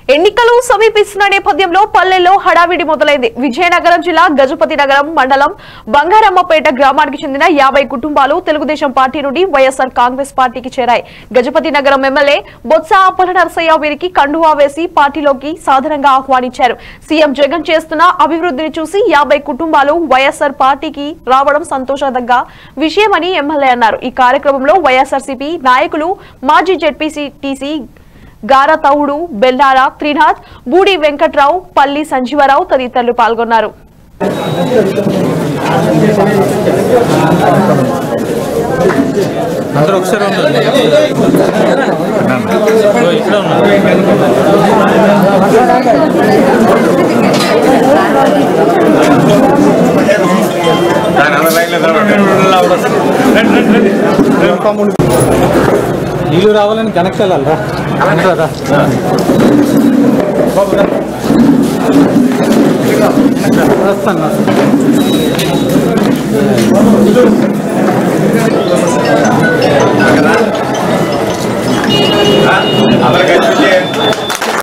ఎన్నికలు సమీపిస్తున్న నేపథ్యంలో పల్లెల్లో హడావిడి మొదలైంది విజయనగరం జిల్లా గజపతి నగరం మండలం బంగారమ్మపేట గ్రామానికి చెందిన యాభై కుటుంబాలు తెలుగుదేశం పార్టీ నుండి వైఎస్ఆర్ కాంగ్రెస్ పార్టీకి చేరాయి గజపతి నగరం ఎమ్మెల్యే బొత్స అప్పల నరసయ్య వీరికి కండువా వేసి పార్టీలోకి సాధారణంగా ఆహ్వానించారు సీఎం జగన్ చేస్తున్న అభివృద్ధిని చూసి యాభై కుటుంబాలు వైఎస్ఆర్ పార్టీకి రావడం సంతోషదగ్గ విషయమని ఎమ్మెల్యే అన్నారు ఈ కార్యక్రమంలో వైఎస్ఆర్సీపీ నాయకులు మాజీ జెడ్పీసీ టీసీ గారా తౌడు బెల్లార త్రినాథ్ బూడి వెంకట్రావు పల్లి సంజీవరావు తదితరులు పాల్గొన్నారు అందరూ ఒకసారి ఉండండి ఇదిగో ఇక్కడ ఉన్నారు నీళ్ళు రావాలని కనెక్ట్ వెళ్ళాలరా రా వస్తాను